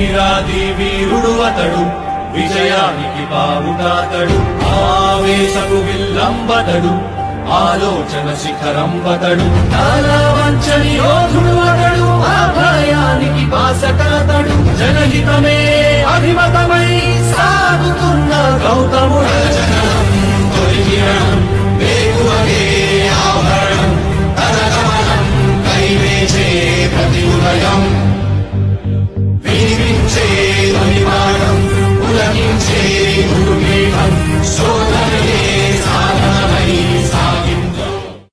వీరాది వీరుడు అతడు విజయానికి బావుటాతడు ఆవేశపు విల్లంబతడు ఆలోచన శిఖరంబతడు వంచని యోధుడు అతడు ఆదాయానికి బాసకాతడు జనహితమే అభిమతమై సాగుతున్న గౌతముడు జనం తొలిగిరణం వేగువగే ఆభరణం తన గమనం కైవేచే ప్రతి ఉదయం వినిపించే ధ్వనిమానం ఉలగించే గురుమేఘం శోధనయే సాధనమై సాగించు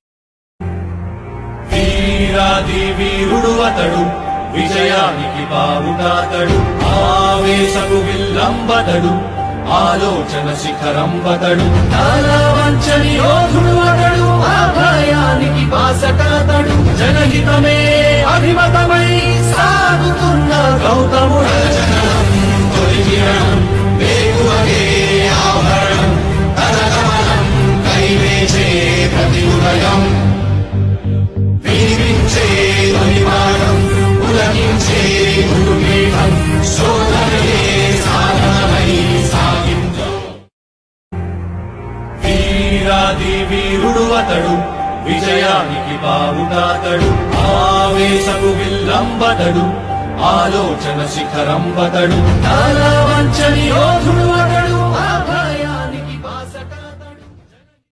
వీరాది వీరుడు అతడు విజయానికి బావుటాతడు ఆవేశపు విల్లంబతడు ఆలోచన శిఖరంబతడు వంచని యోధుడు అతడు ఆదాయానికి బాసకాతడు జనహితమే అభిమతమై సాగుతున్న గౌతముడు జనం తొలిగిరణం వేగువగే ఆభరణం తన గమనం కైవేచే ప్రతి ఉదయం వినిపించే ధ్వనిమానం ఉలగించే గురుమేఘం శోధనయే సాధనమై సాగించు వీరాది వీరుడు అతడు విజయానికి బావుటాతడు ఆవేశపు విల్లంబతడు ఆలోచన శిఖరంబతడు వంచని యోధుడు అతడు